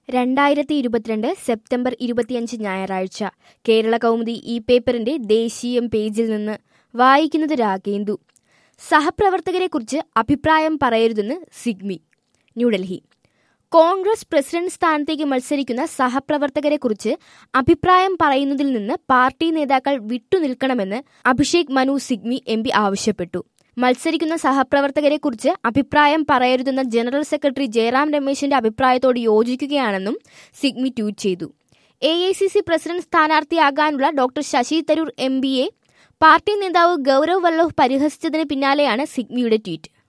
രണ്ടായിരത്തി ഇരുപത്തിരണ്ട് സെപ്റ്റംബർ ഇരുപത്തിയഞ്ച് ഞായറാഴ്ച കേരള കൗമുദി ഈ പേപ്പറിന്റെ ദേശീയം പേജിൽ നിന്ന് വായിക്കുന്നത് രാഗേന്ദു സഹപ്രവർത്തകരെക്കുറിച്ച് അഭിപ്രായം പറയരുതെന്ന് സിഗ്മി ന്യൂഡൽഹി കോൺഗ്രസ് പ്രസിഡന്റ് സ്ഥാനത്തേക്ക് മത്സരിക്കുന്ന സഹപ്രവർത്തകരെക്കുറിച്ച് അഭിപ്രായം പറയുന്നതിൽ നിന്ന് പാർട്ടി നേതാക്കൾ വിട്ടുനിൽക്കണമെന്ന് അഭിഷേക് മനു സിഗ്മി എം ആവശ്യപ്പെട്ടു മത്സരിക്കുന്ന സഹപ്രവർത്തകരെക്കുറിച്ച് അഭിപ്രായം പറയരുതെന്ന ജനറൽ സെക്രട്ടറി ജയറാം രമേശിന്റെ അഭിപ്രായത്തോട് യോജിക്കുകയാണെന്നും സിഗ്മി ട്വീറ്റ് ചെയ്തു A I C C president സ്ഥാനാർത്ഥിയാകാനുള്ള ഡോക്ടർ ശശി തരൂർ എം പിയെ പാർട്ടി നേതാവ് ഗൌരവ് വല്ലഭ് പരിഹസിച്ചതിന് പിന്നാലെയാണ് സിഗ്മിയുടെ ട്വീറ്റ്